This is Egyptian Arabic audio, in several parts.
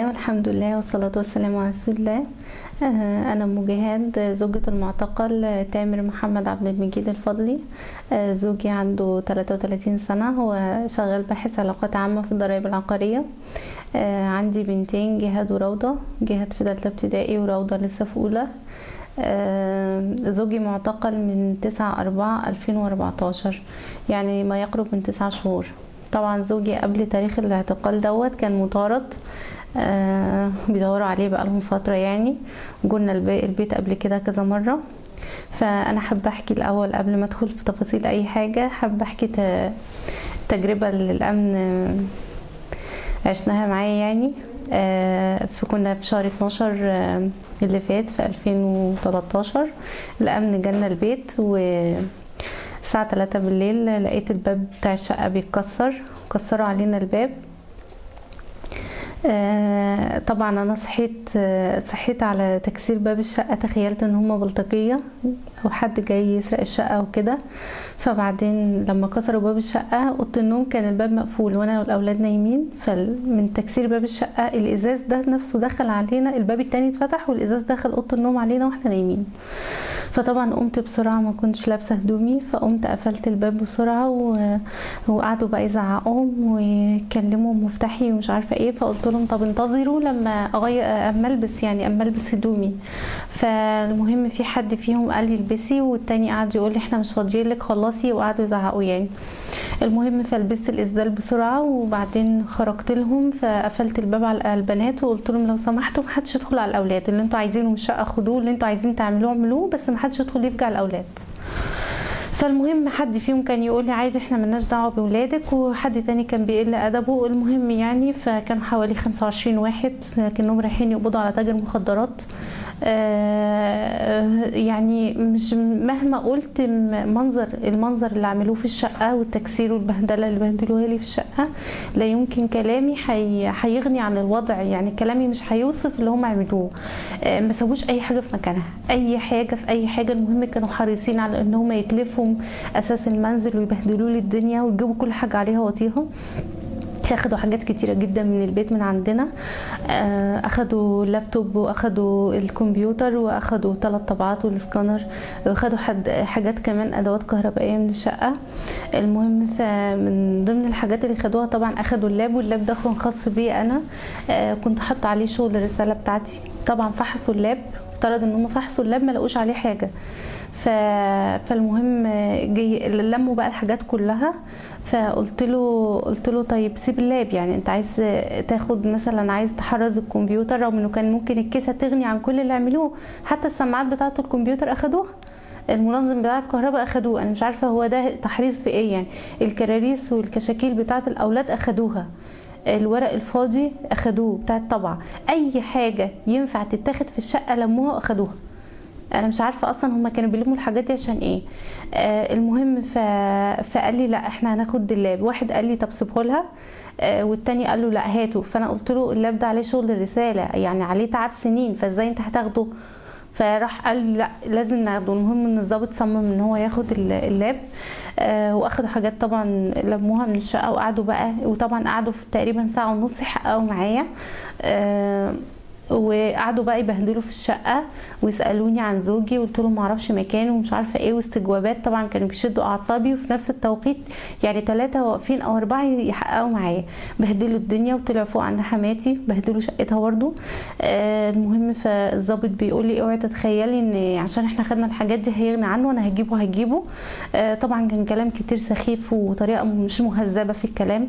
والحمد لله والصلاة والسلام على رسول الله آه، أنا أم جهاد زوجة المعتقل تامر محمد عبد المجيد الفضلي آه، زوجي عنده 33 سنة هو شغال باحث علاقات عامة في الضرائب العقارية آه، عندي بنتين جهاد وروضة جهاد في تالتة ابتدائي وروضة لسه في أولى آه، زوجي معتقل من 9 4 2014 يعني ما يقرب من 9 شهور طبعا زوجي قبل تاريخ الاعتقال دوت كان مطارد آه بيدوروا عليه بقالهم فترة يعني قلنا البيت قبل كده كذا مرة فأنا حابة أحكي الأول قبل ما أدخل في تفاصيل أي حاجة حابة أحكي ت- تجربة للأمن عشناها معاه يعني آه، فكنا في شهر 12 آه، اللي فات في 2013 الأمن جالنا البيت و الساعة 3 بالليل لقيت الباب بتاع الشقة بيتكسر كسروا علينا الباب آه، طبعا انا صحيت آه، صحيت على تكسير باب الشقه تخيلت ان هما بلطجيه او حد جاي يسرق الشقه وكده فبعدين لما كسروا باب الشقه اوضه النوم كان الباب مقفول وانا والاولاد نايمين فمن تكسير باب الشقه الازاز ده نفسه دخل علينا الباب التاني اتفتح والازاز دخل اوضه النوم علينا واحنا نايمين فطبعا قمت بسرعه ما كنتش لابسه هدومي فقمت قفلت الباب بسرعه و... وقعدوا بقى يزعقوا ويكلموا مفتاحي ومش عارفه ايه فقلت لهم طب انتظروا لما اغير اما البس يعني اما البس هدومي فالمهم في حد فيهم قال لي البسي والتاني قعد يقول لي احنا مش فاضيين لك خلصي وقعدوا يزعقوا يعني المهم فلبست الاسدال بسرعه وبعدين خرجت لهم فقفلت الباب على البنات وقلت لهم لو سمحتوا محدش يدخل على الاولاد اللي انتوا عايزينه من الشقه خدوه اللي انتوا عايزين تعملوه اعملوه بس محدش يدخل يفجع الاولاد فالمهم حد فيهم كان يقول لي عادي احنا ملناش دعوه بولادك وحد تاني كان بيقل ادبه المهم يعني فكانوا حوالي 25 واحد كانهم رايحين يقبضوا على تاجر مخدرات آه، يعني مش مهما قلت م- منظر المنظر اللي عملوه في الشقه والتكسير والبهدله اللي بهدلوها لي في الشقه لا يمكن كلامي حي- هيغني عن الوضع يعني كلامي مش هيوصف اللي هم عملوه آه، ما سابوش اي حاجه في مكانها اي حاجه في اي حاجه المهم كانوا حريصين على ان هم يتلفوا اساس المنزل ويبهدلوا لي الدنيا ويجيبوا كل حاجه عليها واطيها اخدوا حاجات كتيره جدا من البيت من عندنا آه، اخدوا اللابتوب واخدوا الكمبيوتر واخدوا ثلاث طبعات والسكانر واخدوا حد حاجات كمان ادوات كهربائيه من الشقه المهم فمن ضمن الحاجات اللي خدوها طبعا اخدوا اللاب واللاب ده كان خاص بي انا آه، كنت حاطه عليه شغل الرساله بتاعتي طبعا فحصوا اللاب افترض ان هم فحصوا اللاب ما لقوش عليه حاجه ف... فالمهم جي لموا بقى الحاجات كلها فقلت له قلت له طيب سيب اللاب يعني انت عايز تاخد مثلا عايز تحرز الكمبيوتر رغم انه كان ممكن الكيسه تغني عن كل اللي عملوه حتى السماعات بتاعه الكمبيوتر اخدوها المنظم بتاع الكهرباء اخدوه انا مش عارفه هو ده تحريص في ايه يعني الكراريس والكشاكيل بتاعه الاولاد اخدوها الورق الفاضي اخدوه بتاع الطبعه اي حاجه ينفع تتاخد في الشقه لموها واخدوها انا مش عارفه اصلا هما كانوا بيلموا الحاجات دي عشان ايه آه المهم ف... فقال لي لا احنا هناخد اللاب واحد قال لي طب سيبه لها آه والتاني قال له لا هاته فانا قلت له اللاب ده عليه شغل الرساله يعني عليه تعب سنين فازاي انت هتاخده فراح قال لي لا لازم ناخده المهم ان الضابط صمم ان هو ياخد ال- اللاب آه واخدوا حاجات طبعا لموها من الشقه وقعدوا بقى وطبعا قعدوا في تقريبا ساعه ونص يحققوا معايا آه وقعدوا بقى يبهدلوا في الشقه ويسالوني عن زوجي وقلت لهم معرفش مكانه ومش عارفه ايه واستجوابات طبعا كانوا بيشدوا اعصابي وفي نفس التوقيت يعني ثلاثه واقفين او اربعه يحققوا معايا بهدلوا الدنيا وطلعوا فوق عند حماتي بهدلوا شقتها برضو آه المهم فالظابط بيقول لي اوعي تتخيلي ان عشان احنا خدنا الحاجات دي هيغني عنه وانا هجيبه هجيبه آه طبعا كان كلام كتير سخيف وطريقه مش مهذبه في الكلام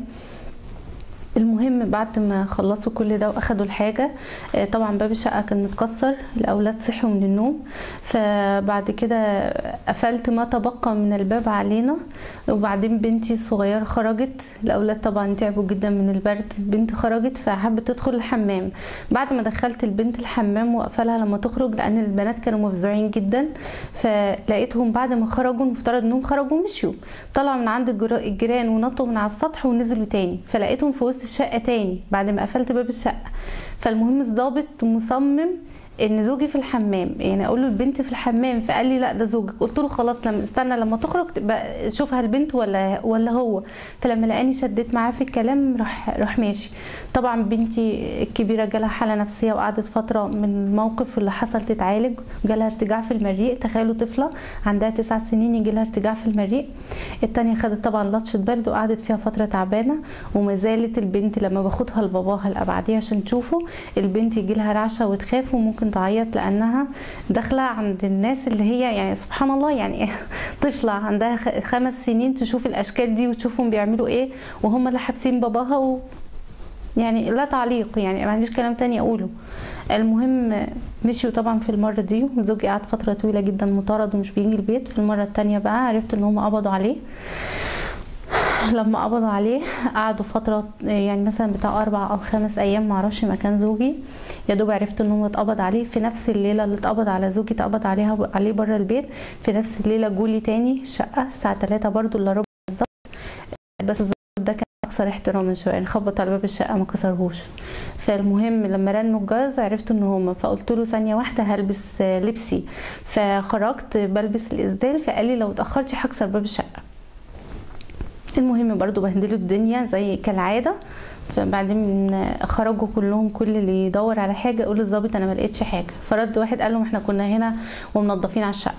المهم بعد ما خلصوا كل ده واخدوا الحاجة آه، طبعا باب الشقة كان متكسر الاولاد صحوا من النوم فبعد كده قفلت ما تبقى من الباب علينا وبعدين بنتي الصغيرة خرجت الاولاد طبعا تعبوا جدا من البرد البنت خرجت فحبت تدخل الحمام بعد ما دخلت البنت الحمام وقفلها لما تخرج لان البنات كانوا مفزوعين جدا فلقيتهم بعد ما خرجوا المفترض انهم خرجوا ومشيوا طلعوا من عند الجرا- الجيران ونطوا من على السطح ونزلوا تاني فلقيتهم في وسط الشقه تاني بعد ما قفلت باب الشقه فالمهم الضابط مصمم ان زوجي في الحمام يعني اقول له البنت في الحمام فقال لي لا ده زوجك قلت له خلاص لما استنى لما تخرج تبقى شوفها البنت ولا ولا هو فلما لقاني شديت معاه في الكلام راح راح ماشي طبعا بنتي الكبيره جالها حاله نفسيه وقعدت فتره من الموقف اللي حصل تتعالج جالها ارتجاع في المريء تخيلوا طفله عندها تسع سنين يجي لها ارتجاع في المريء التانية خدت طبعا لطشه برد وقعدت فيها فتره تعبانه وما زالت البنت لما باخدها لباباها الابعديه عشان تشوفه البنت يجي لها رعشه وتخاف وممكن تعيط لانها داخله عند الناس اللي هي يعني سبحان الله يعني طفله عندها خمس سنين تشوف الاشكال دي وتشوفهم بيعملوا ايه وهم اللي حابسين باباها و يعني لا تعليق يعني ما عنديش كلام تاني اقوله المهم مشيوا طبعا في المرة دي وزوجي قعد فترة طويلة جدا مطارد ومش بيجي البيت في المرة التانية بقى عرفت ان هم قبضوا عليه لما قبضوا عليه قعدوا فترة يعني مثلا بتاع أربع أو خمس أيام معرفش مكان زوجي يا دوب عرفت إن هو اتقبض عليه في نفس الليلة اللي اتقبض على زوجي اتقبض عليها عليه بره البيت في نفس الليلة جولي تاني شقة الساعة تلاتة برضو إلا ربع بالظبط بس الظابط ده كان أكثر احتراما شوية يعني خبط على باب الشقة ما كسرهوش فالمهم لما رنوا الجرس عرفت ان هما فقلت له ثانيه واحده هلبس لبسي فخرجت بلبس الاسدال فقال لي لو اتاخرتي هكسر باب الشقه المهم برضو بهدلوا الدنيا زي كالعاده فبعدين خرجوا كلهم كل اللي يدور على حاجه يقول للظابط انا ما لقيتش حاجه فرد واحد قال لهم احنا كنا هنا ومنظفين على الشقه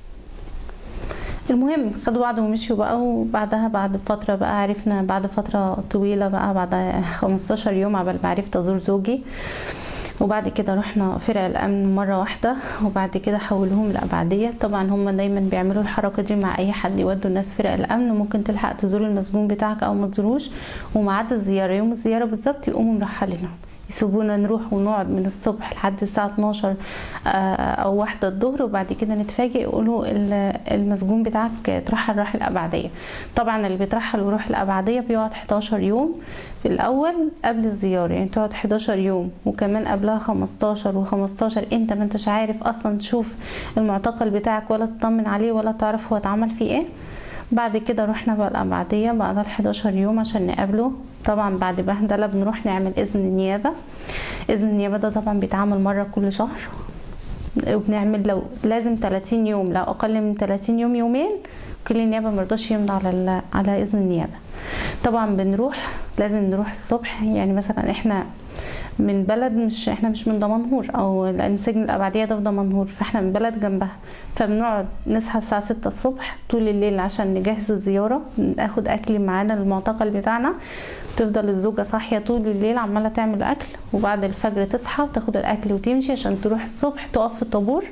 المهم خدوا بعض ومشيوا بقى وبعدها بعد فترة بقى عرفنا بعد فترة طويلة بقى بعد 15 يوم قبل ما عرفت أزور زوجي وبعد كده رحنا فرق الامن مره واحده وبعد كده حولوهم لابعديه طبعا هم دايما بيعملوا الحركه دي مع اي حد يودوا الناس فرق الامن ممكن تلحق تزور المسجون بتاعك او ما تزوروش وميعاد الزياره يوم الزياره بالظبط يقوموا مرحلينهم يسيبونا نروح ونقعد من الصبح لحد الساعة 12 أو واحدة الظهر وبعد كده نتفاجئ يقولوا المسجون بتاعك ترحل راح الأبعدية طبعا اللي بيترحل ويروح الأبعدية بيقعد 11 يوم في الأول قبل الزيارة يعني تقعد 11 يوم وكمان قبلها 15 و15 انت ما انتش عارف أصلا تشوف المعتقل بتاعك ولا تطمن عليه ولا تعرف هو اتعمل فيه ايه بعد كده رحنا بقى الأبعدية بعد ال 11 يوم عشان نقابله طبعا بعد بهدلة بنروح نعمل إذن النيابة إذن النيابة ده طبعا بيتعمل مرة كل شهر وبنعمل لو لازم 30 يوم لو أقل من 30 يوم يومين كل النيابة مرضاش يمضي على على إذن النيابة طبعا بنروح لازم نروح الصبح يعني مثلا احنا من بلد مش احنا مش من دمنهور او لان سجن الابعديه ده في دمنهور فاحنا من بلد جنبها فبنقعد نصحى الساعه 6 الصبح طول الليل عشان نجهز الزياره ناخد اكل معانا للمعتقل بتاعنا تفضل الزوجة صاحية طول الليل عمالة تعمل أكل وبعد الفجر تصحى وتاخد الأكل وتمشي عشان تروح الصبح تقف في الطابور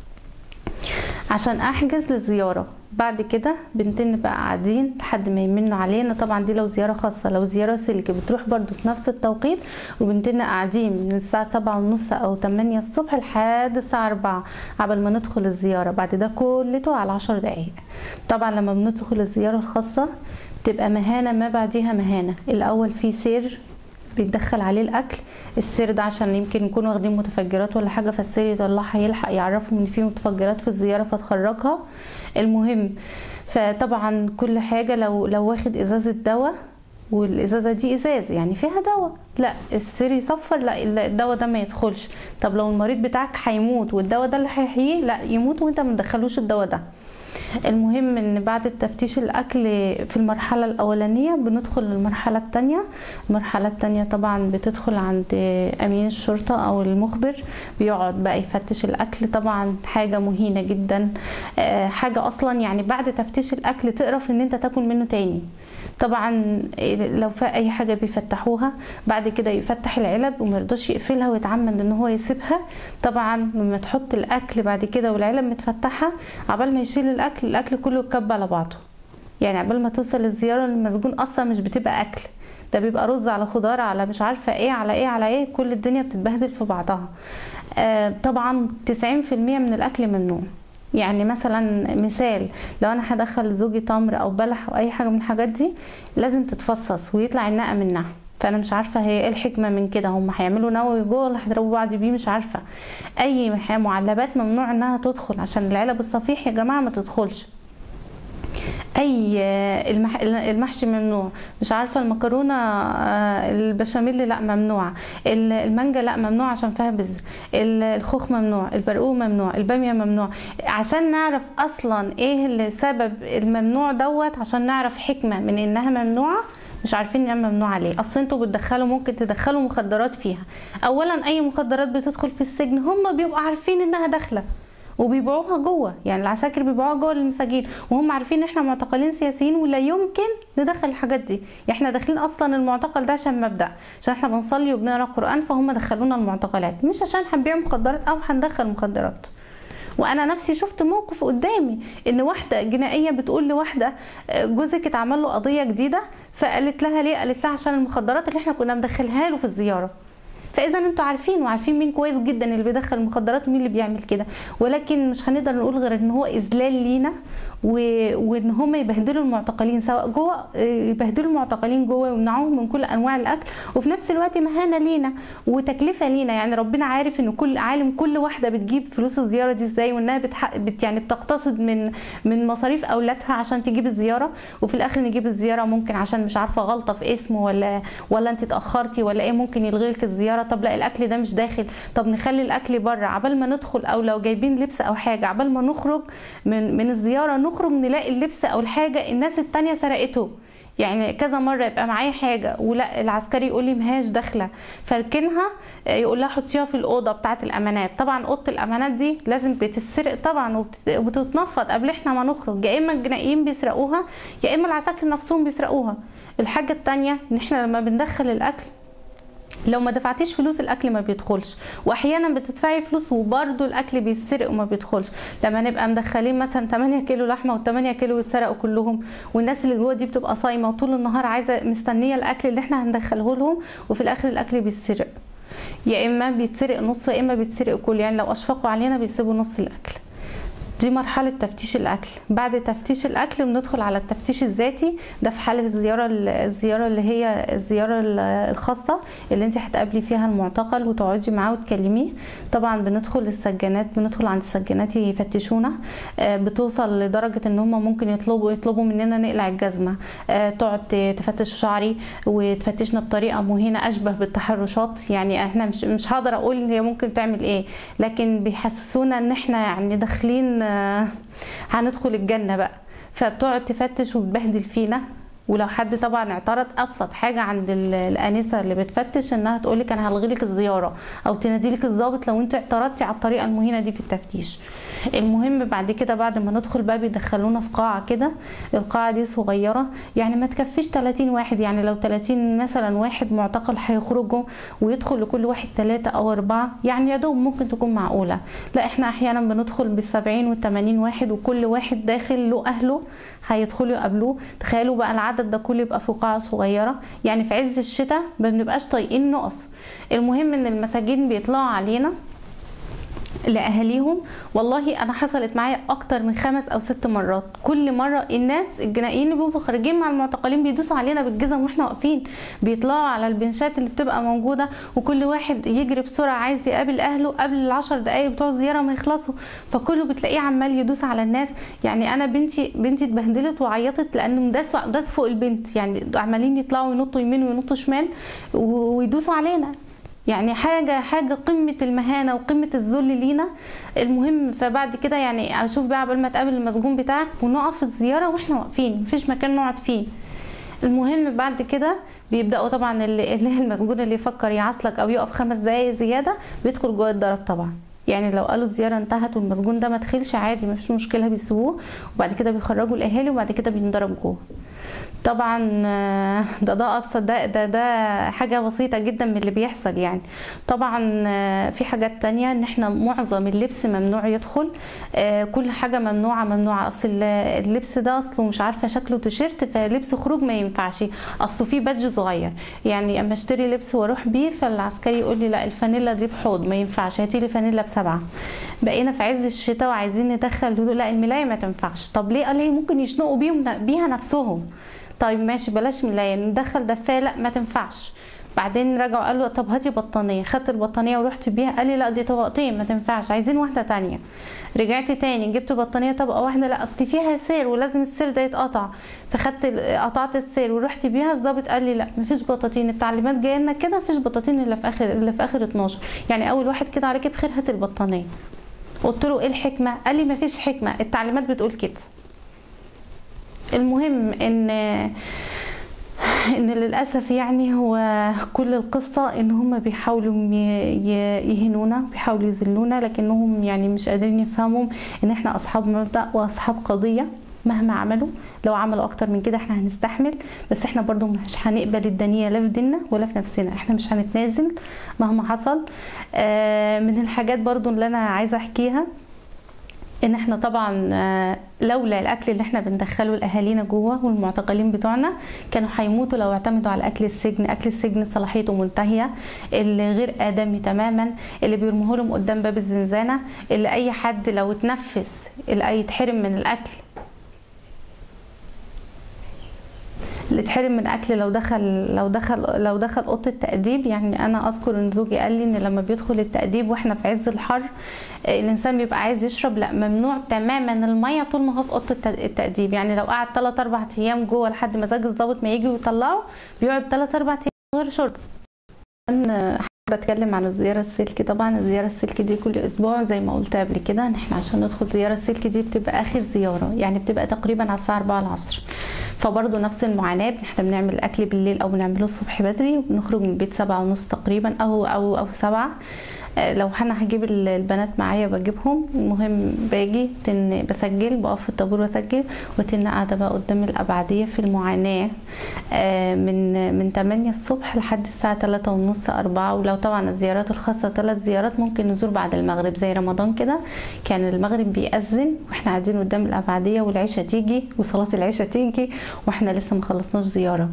عشان أحجز للزيارة بعد كده بنتين بقى قاعدين لحد ما يمنوا علينا طبعا دي لو زيارة خاصة لو زيارة سلك بتروح برضو في نفس التوقيت وبنتين قاعدين من الساعة سبعة ونص أو تمانية الصبح لحد الساعة أربعة قبل ما ندخل الزيارة بعد ده كلته على عشر دقايق طبعا لما بندخل الزيارة الخاصة تبقى مهانة ما بعديها مهانة الأول في سير بيتدخل عليه الاكل السير ده عشان يمكن يكونوا واخدين متفجرات ولا حاجه فالسير يطلعها يلحق يعرفهم ان في متفجرات في الزياره فتخرجها المهم فطبعا كل حاجه لو لو واخد ازازه دواء والازازه دي ازاز يعني فيها دواء لا السير يصفر لا الدواء ده ما يدخلش طب لو المريض بتاعك هيموت والدواء ده اللي هيحييه لا يموت وانت ما تدخلوش الدواء ده المهم ان بعد التفتيش الاكل في المرحله الاولانيه بندخل للمرحله الثانيه المرحله الثانيه طبعا بتدخل عند امين الشرطه او المخبر بيقعد بقى يفتش الاكل طبعا حاجه مهينه جدا حاجه اصلا يعني بعد تفتيش الاكل تقرف ان انت تاكل منه تاني طبعا لو في اي حاجه بيفتحوها بعد كده يفتح العلب وما يرضاش يقفلها ويتعمد ان هو يسيبها طبعا لما تحط الاكل بعد كده والعلب متفتحه عبال ما يشيل الاكل الاكل كله يتكب على بعضه يعني عبال ما توصل الزياره للمسجون اصلا مش بتبقى اكل ده بيبقى رز على خضار على مش عارفه ايه على ايه على ايه كل الدنيا بتتبهدل في بعضها آه طبعا 90% من الاكل ممنوع يعني مثلا مثال لو انا هدخل زوجي تمر او بلح او اي حاجه من الحاجات دي لازم تتفصص ويطلع النقع منها فانا مش عارفه هي ايه الحكمه من كده هم هيعملوا نووي جوه ولا هيضربوا بعض بيه مش عارفه اي معلبات ممنوع انها تدخل عشان العلب الصفيح يا جماعه ما تدخلش اي المح... المحشي ممنوع مش عارفه المكرونه آه، البشاميل لا ممنوعه ال- المانجا لا ممنوع عشان فيها بذر ال- الخوخ ممنوع البرقوق ممنوع الباميه ممنوع عشان نعرف اصلا ايه اللي سبب الممنوع دوت عشان نعرف حكمه من انها ممنوعه مش عارفين انها ممنوعه ليه اصل انتوا بتدخلوا ممكن تدخلوا مخدرات فيها اولا اي مخدرات بتدخل في السجن هم بيبقوا عارفين انها داخله وبيبيعوها جوه يعني العساكر بيبيعوها جوه للمساجين وهم عارفين ان احنا معتقلين سياسيين ولا يمكن ندخل الحاجات دي احنا داخلين اصلا المعتقل ده عشان مبدا عشان احنا بنصلي وبنقرا قران فهم دخلونا المعتقلات مش عشان هنبيع مخدرات او هندخل مخدرات وانا نفسي شفت موقف قدامي ان واحده جنائيه بتقول لواحده آه، جوزك اتعمل له قضيه جديده فقالت لها ليه قالت لها عشان المخدرات اللي احنا كنا مدخلها له في الزياره فاذا انتوا عارفين وعارفين مين كويس جدا اللي بيدخل المخدرات ومين اللي بيعمل كده ولكن مش هنقدر نقول غير ان هو اذلال لينا و... وان هم يبهدلوا المعتقلين سواء جوه آه، يبهدلوا المعتقلين جوه ويمنعوهم من كل انواع الاكل وفي نفس الوقت مهانه لينا وتكلفه لينا يعني ربنا عارف ان كل عالم كل واحده بتجيب فلوس الزياره دي ازاي وانها بتح... بت... يعني بتقتصد من من مصاريف اولادها عشان تجيب الزياره وفي الاخر نجيب الزياره ممكن عشان مش عارفه غلطه في اسمه ولا ولا انت اتاخرتي ولا ايه ممكن يلغي لك الزياره طب لا الاكل ده مش داخل طب نخلي الاكل بره عبال ما ندخل او لو جايبين لبس او حاجه عبال ما نخرج من من الزياره نخرج نلاقي اللبس او الحاجه الناس التانية سرقته يعني كذا مره يبقى معايا حاجه ولا العسكري يقول لي مهاش داخله فاركنها يقول لها حطيها في الاوضه بتاعه الامانات طبعا اوضه الامانات دي لازم بتتسرق طبعا وبت- وبتتنفض قبل احنا ما نخرج يا اما الجنائيين بيسرقوها يا اما العساكر نفسهم بيسرقوها الحاجه التانية ان احنا لما بندخل الاكل لو ما دفعتيش فلوس الاكل ما بيدخلش واحيانا بتدفعي فلوس وبرده الاكل بيتسرق وما بيدخلش لما نبقى مدخلين مثلا 8 كيلو لحمه و8 كيلو يتسرقوا كلهم والناس اللي جوه دي بتبقى صايمه وطول النهار عايزه مستنيه الاكل اللي احنا هندخله لهم وفي الاخر الاكل بيتسرق يا اما بيتسرق نص يا اما بيتسرق كله يعني لو اشفقوا علينا بيسيبوا نص الاكل دي مرحلة تفتيش الأكل بعد تفتيش الأكل بندخل على التفتيش الذاتي ده في حالة الزيارة الزيارة اللي هي الزيارة الخاصة اللي انت هتقابلي فيها المعتقل وتقعدي معاه وتكلميه طبعا بندخل السجانات بندخل عند السجانات يفتشونا آه، بتوصل لدرجة ان هم ممكن يطلبوا يطلبوا مننا نقلع الجزمة آه، تقعد تفتش في شعري وتفتشنا بطريقة مهينة أشبه بالتحرشات يعني احنا مش مش هقدر أقول هي ممكن تعمل ايه لكن بيحسسونا ان احنا يعني داخلين آه، هندخل الجنة بقى فبتقعد تفتش وتبهدل فينا ولو حد طبعا اعترض ابسط حاجه عند ال- الانسه اللي بتفتش انها تقول لك انا هلغي لك الزياره او تنادي لك الضابط لو انت اعترضتي على الطريقه المهينه دي في التفتيش المهم بعد كده بعد ما ندخل بقى بيدخلونا في قاعه كده القاعه دي صغيره يعني ما تكفيش 30 واحد يعني لو 30 مثلا واحد معتقل هيخرجوا ويدخل لكل واحد ثلاثة او اربعة يعني يا دوب ممكن تكون معقوله لا احنا احيانا بندخل بالسبعين والثمانين واحد وكل واحد داخل له اهله هيدخلوا يقابلوه تخيلوا بقى العدد ده كله يبقى في قاعه صغيره يعني في عز الشتاء ما بنبقاش طايقين نقف المهم ان المساجين بيطلعوا علينا لاهاليهم والله انا حصلت معايا اكتر من خمس او ست مرات كل مره الناس الجنائيين اللي بيبقوا خارجين مع المعتقلين بيدوسوا علينا بالجزم واحنا واقفين بيطلعوا على البنشات اللي بتبقى موجوده وكل واحد يجري بسرعه عايز يقابل اهله قبل العشر دقايق بتوع الزياره ما يخلصوا فكله بتلاقيه عمال يدوس على الناس يعني انا بنتي بنتي اتبهدلت وعيطت لانه داس داس فوق البنت يعني عمالين يطلعوا ينطوا يمين وينطوا شمال و- ويدوسوا علينا يعني حاجة حاجة قمة المهانة وقمة الذل لينا المهم فبعد كده يعني اشوف بقى قبل ما تقابل المسجون بتاعك ونقف في الزيارة واحنا واقفين مفيش مكان نقعد فيه المهم بعد كده بيبداوا طبعا اللي اللي المسجون اللي يفكر يعصلك او يقف خمس دقايق زياده بيدخل جوه الضرب طبعا يعني لو قالوا الزياره انتهت والمسجون ده ما دخلش عادي مفيش مشكله بيسيبوه وبعد كده بيخرجوا الاهالي وبعد كده بينضرب جوه طبعا آه، ده ده ابسط ده ده ده حاجه بسيطه جدا من اللي بيحصل يعني طبعا آه، في حاجات تانية ان احنا معظم اللبس ممنوع يدخل آه، كل حاجه ممنوعه ممنوعه اصل ال- اللبس ده اصله مش عارفه شكله تيشيرت فلبس خروج ما ينفعش اصله فيه بادج صغير يعني اما اشتري لبس واروح بيه فالعسكري يقول لي لا الفانيلا دي بحوض ما ينفعش هاتي لي فانيلا بسبعه بقينا في عز الشتاء وعايزين ندخل يقولوا لا الملايه ما تنفعش طب ليه قال لي ممكن يشنقوا بيهم بيها نفسهم طيب ماشي بلاش ملايه ندخل دفايه لا ما تنفعش بعدين رجعوا قالوا طب هاتي بطانيه خدت البطانيه ورحت بيها قال لي لا دي طبقتين ما تنفعش عايزين واحده تانية رجعت تاني جبت بطانيه طبقه واحده لا اصل فيها سير ولازم السير ده يتقطع فخدت قطعت السير ورحت بيها الظابط قال لي لا مفيش بطاطين التعليمات جايه لنا كده مفيش بطاطين الا في اخر الا في اخر 12 يعني اول واحد كده عليك بخير هات البطانيه قلت له ايه الحكمه قال لي مفيش حكمه التعليمات بتقول كده المهم ان ان للاسف يعني هو كل القصه ان هم بيحاولوا يهنونا بيحاولوا يذلونا لكنهم يعني مش قادرين يفهموا ان احنا اصحاب مبدا واصحاب قضيه مهما عملوا لو عملوا اكتر من كده احنا هنستحمل بس احنا برضو مش هنقبل الدنيا لا في ديننا ولا في نفسنا احنا مش هنتنازل مهما حصل من الحاجات برضو اللي انا عايزه احكيها ان احنا طبعا لولا الاكل اللي احنا بندخله لاهالينا جوه والمعتقلين بتوعنا كانوا هيموتوا لو اعتمدوا على اكل السجن اكل السجن صلاحيته منتهيه اللي غير ادمي تماما اللي بيرموه لهم قدام باب الزنزانه اللي اي حد لو اتنفس اللي يتحرم من الاكل اللي اتحرم من اكل لو دخل لو دخل لو دخل اوضه التاديب يعني انا اذكر ان زوجي قال لي ان لما بيدخل التاديب واحنا في عز الحر الانسان بيبقى عايز يشرب لا ممنوع تماما الميه طول ما هو في اوضه التاديب يعني لو قعد 3 4 ايام جوه لحد مزاج الضابط ما يجي ويطلعه بيقعد 3 4 ايام غير شرب انا بتكلم عن الزيارة السلكي طبعا الزيارة السلكي دي كل اسبوع زي ما قلت قبل كده ان احنا عشان ندخل زيارة السلكي دي بتبقى اخر زيارة يعني بتبقى تقريبا على الساعة 4 العصر فبرضه نفس المعاناة احنا بنعمل الاكل بالليل او بنعمله الصبح بدري وبنخرج من البيت سبعة ونص تقريبا او او او سبعة لو انا هجيب البنات معايا بجيبهم المهم باجي تن بسجل بقف في الطابور واسجل وتن قاعده بقى قدام الابعديه في المعاناه من من 8 الصبح لحد الساعه 3 ونص 4 ولو طبعا الزيارات الخاصه ثلاث زيارات ممكن نزور بعد المغرب زي رمضان كده كان المغرب بيأذن واحنا قاعدين قدام الابعديه والعشاء تيجي وصلاه العشاء تيجي واحنا لسه ما خلصناش زياره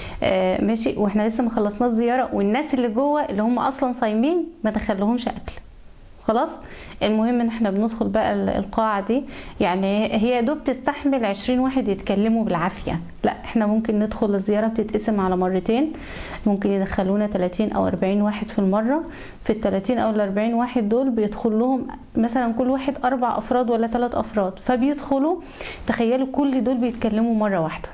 ماشي واحنا لسه ما خلصناش زياره والناس اللي جوه اللي هم اصلا صايمين ما دخلهمش اكل خلاص المهم ان احنا بندخل بقى القاعة دي يعني هي دوب تستحمل عشرين واحد يتكلموا بالعافية لا احنا ممكن ندخل الزيارة بتتقسم على مرتين ممكن يدخلونا 30 او 40 واحد في المرة في ال 30 او ال 40 واحد دول بيدخل لهم مثلا كل واحد اربع افراد ولا ثلاث افراد فبيدخلوا تخيلوا كل دول بيتكلموا مرة واحدة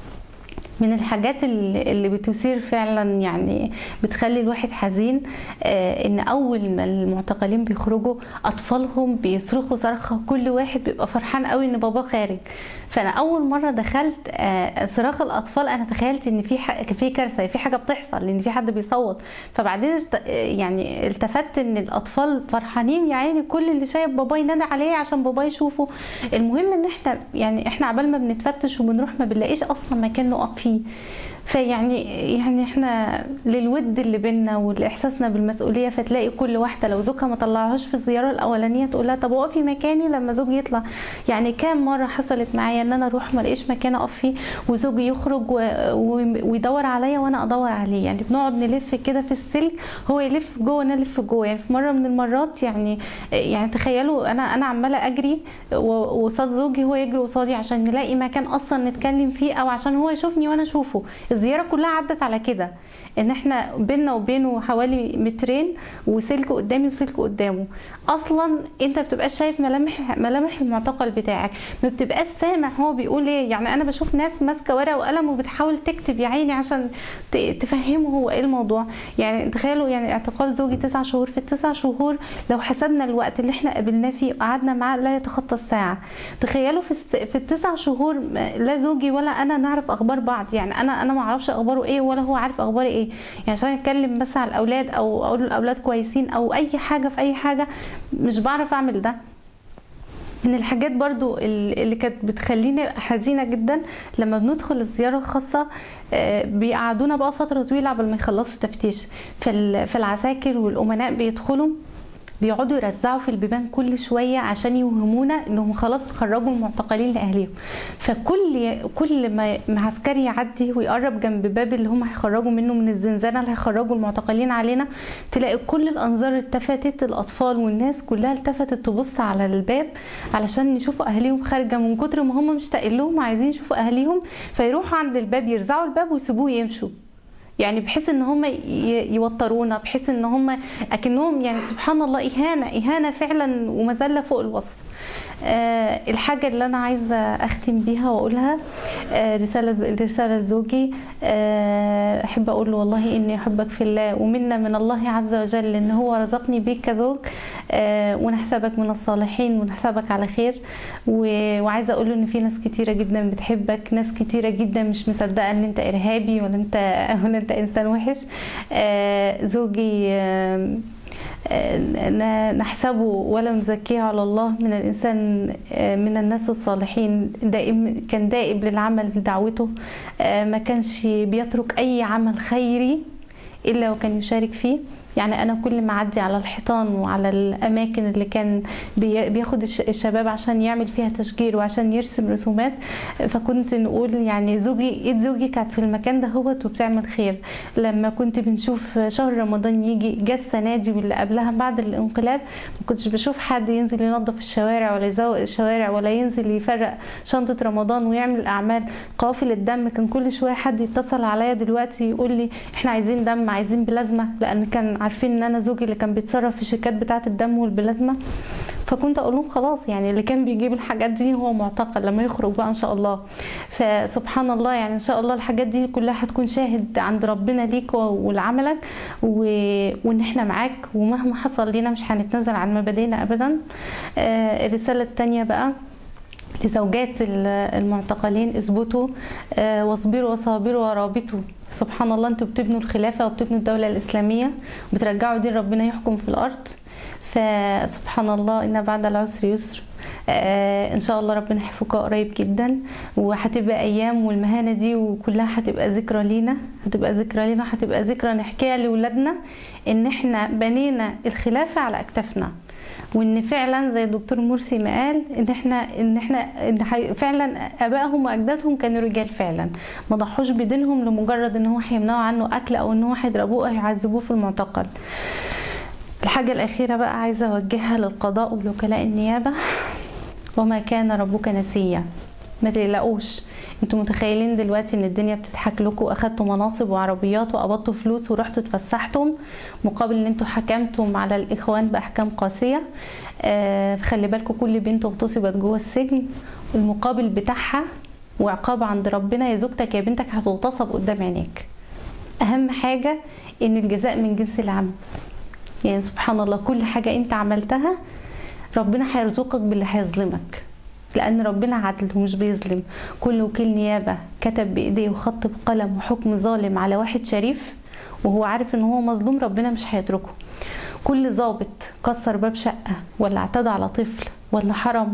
من الحاجات اللي بتثير فعلا يعني بتخلي الواحد حزين آه ان اول ما المعتقلين بيخرجوا اطفالهم بيصرخوا صرخه كل واحد بيبقى فرحان قوي ان باباه خارج فانا اول مره دخلت آه صراخ الاطفال انا تخيلت ان في في كارثه في حاجه بتحصل ان في حد بيصوت فبعدين يعني التفت ان الاطفال فرحانين يا عيني كل اللي شايف باباه ينادي عليه عشان باباه يشوفه المهم ان احنا يعني احنا عبال ما بنتفتش وبنروح ما بنلاقيش اصلا مكان نقف فيه فيعني يعني احنا للود اللي بينا والاحساسنا بالمسؤوليه فتلاقي كل واحده لو زوجها ما طلعهاش في الزياره الاولانيه تقول لها طب وقفي مكاني لما زوجي يطلع يعني كام مره حصلت معايا ان انا اروح ما الاقيش مكان اقف فيه وزوجي يخرج و... و... ويدور عليا وانا ادور عليه يعني بنقعد نلف كده في السلك هو يلف جوه وانا الف جوه يعني في مره من المرات يعني يعني تخيلوا انا انا عماله اجري وقصاد زوجي هو يجري قصادي عشان نلاقي مكان اصلا نتكلم فيه او عشان هو يشوفني وانا اشوفه الزياره كلها عدت على كده ان احنا بينا وبينه حوالي مترين وسلك قدامي وسلك قدامه اصلا انت بتبقاش شايف ملامح ملامح المعتقل بتاعك ما بتبقاش سامع هو بيقول ايه يعني انا بشوف ناس ماسكه ورقه وقلم وبتحاول تكتب يا عيني عشان تفهمه هو ايه الموضوع يعني تخيلوا يعني اعتقال زوجي تسع شهور في التسع شهور لو حسبنا الوقت اللي احنا قابلناه فيه وقعدنا معاه لا يتخطى الساعه تخيلوا في في التسع شهور لا زوجي ولا انا نعرف اخبار بعض يعني انا انا ما اعرفش اخباره ايه ولا هو عارف اخباري ايه يعني عشان اتكلم بس على الاولاد او اقول الاولاد كويسين او اي حاجه في اي حاجه مش بعرف اعمل ده من الحاجات برضو اللي كانت بتخليني حزينة جدا لما بندخل الزيارة الخاصة بيقعدونا بقى فترة طويلة قبل ما يخلصوا تفتيش في العساكر والأمناء بيدخلوا بيقعدوا يرزعوا في البيبان كل شويه عشان يوهمونا انهم خلاص خرجوا المعتقلين لاهليهم فكل كل ما عسكري يعدي ويقرب جنب باب اللي هم هيخرجوا منه من الزنزانه اللي هيخرجوا المعتقلين علينا تلاقي كل الانظار التفتت الاطفال والناس كلها التفتت تبص على الباب علشان يشوفوا اهاليهم خارجه من كتر ما هم مشتاقين لهم وعايزين يشوفوا اهاليهم فيروحوا عند الباب يرزعوا الباب ويسيبوه يمشوا يعني بحيث ان هم ي- يوترونا بحيث ان هم اكنهم يعني سبحان الله اهانه اهانه فعلا ومذله فوق الوصف آه الحاجة اللي أنا عايزة أختم بيها وأقولها آه رسالة رسالة لزوجي آه أحب أقول له والله إني أحبك في الله ومنا من الله عز وجل إن هو رزقني بيك كزوج آه ونحسبك من الصالحين ونحسبك على خير و- وعايزة أقول له إن في ناس كتيرة جدا بتحبك ناس كتيرة جدا مش مصدقة إن أنت إرهابي ولا أنت ولا أنت إنسان وحش آه زوجي آه ن- نحسبه ولا نزكيه على الله من الإنسان آه، من الناس الصالحين دائم كان دائب للعمل بدعوته آه، ما كانش بيترك أي عمل خيري إلا وكان يشارك فيه يعني أنا كل ما أعدي على الحيطان وعلى الأماكن اللي كان بي- بياخد الش- الشباب عشان يعمل فيها تشجير وعشان يرسم رسومات فكنت نقول يعني زوجي ايد زوجي كانت في المكان ده هوت وبتعمل خير لما كنت بنشوف شهر رمضان يجي جه السنه دي واللي قبلها بعد الانقلاب ما كنتش بشوف حد ينزل ينظف الشوارع ولا يزوق الشوارع ولا ينزل يفرق شنطه رمضان ويعمل اعمال قوافل الدم كان كل شويه حد يتصل عليا دلوقتي يقول لي احنا عايزين دم عايزين بلازما لان كان عارفين ان انا زوجي اللي كان بيتصرف في الشركات بتاعه الدم والبلازما فكنت اقول لهم خلاص يعني اللي كان بيجيب الحاجات دي هو معتقل لما يخرج بقى ان شاء الله فسبحان الله يعني ان شاء الله الحاجات دي كلها هتكون شاهد عند ربنا ليك و- ولعملك و... وان احنا معاك ومهما حصل لينا مش هنتنازل عن مبادئنا ابدا آه الرساله الثانيه بقى لزوجات ال- المعتقلين اثبتوا آه، واصبروا وصابروا ورابطوا سبحان الله انتوا بتبنوا الخلافة وبتبنوا الدولة الإسلامية وبترجعوا دين ربنا يحكم في الأرض فسبحان الله إن بعد العسر يسر آه، ان شاء الله ربنا يحفظكم قريب جدا وهتبقى ايام والمهانه دي وكلها هتبقى ذكرى لينا هتبقى ذكرى لينا هتبقى ذكرى نحكيها لاولادنا ان احنا بنينا الخلافه على اكتافنا وان فعلا زي الدكتور مرسي ما قال ان احنا ان احنا ان حي- فعلا ابائهم واجدادهم كانوا رجال فعلا ما ضحوش بدينهم لمجرد ان هو هيمنعوا عنه اكل او ان هو هيضربوه او يعذبوه في المعتقل الحاجة الأخيرة بقى عايزة أوجهها للقضاء ولوكلاء النيابة وما كان ربك نسيا ما تقلقوش انتوا متخيلين دلوقتي ان الدنيا بتضحك لكم واخدتوا مناصب وعربيات وقبضتوا فلوس ورحتوا اتفسحتم مقابل ان انتوا حكمتم على الاخوان باحكام قاسيه آه خلي بالكم كل بنت اغتصبت جوه السجن المقابل بتاعها وعقاب عند ربنا يا زوجتك يا بنتك هتغتصب قدام عينيك اهم حاجه ان الجزاء من جنس العمل يعني سبحان الله كل حاجة انت عملتها ربنا هيرزقك باللي هيظلمك لأن ربنا عدل ومش بيظلم كل وكيل نيابة كتب بإيديه وخط بقلم وحكم ظالم على واحد شريف وهو عارف ان هو مظلوم ربنا مش هيتركه كل ضابط كسر باب شقة ولا اعتدى على طفل ولا حرم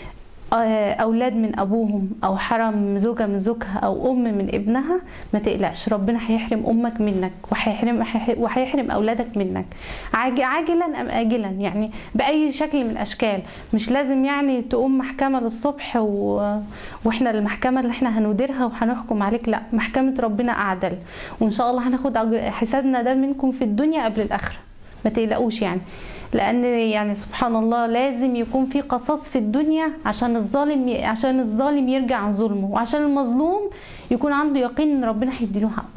آه، اولاد من ابوهم او حرم زوجه من زوجها او ام من ابنها ما تقلقش ربنا هيحرم امك منك وهيحرم وهيحرم اولادك منك عاج- عاجلا ام اجلا يعني باي شكل من الاشكال مش لازم يعني تقوم محكمه للصبح و... واحنا المحكمه اللي احنا هنديرها وهنحكم عليك لا محكمه ربنا اعدل وان شاء الله هناخد أجر- حسابنا ده منكم في الدنيا قبل الاخره ما تقلقوش يعني لان يعني سبحان الله لازم يكون في قصاص في الدنيا عشان الظالم عشان الظالم يرجع عن ظلمه وعشان المظلوم يكون عنده يقين ان ربنا هيديله حقه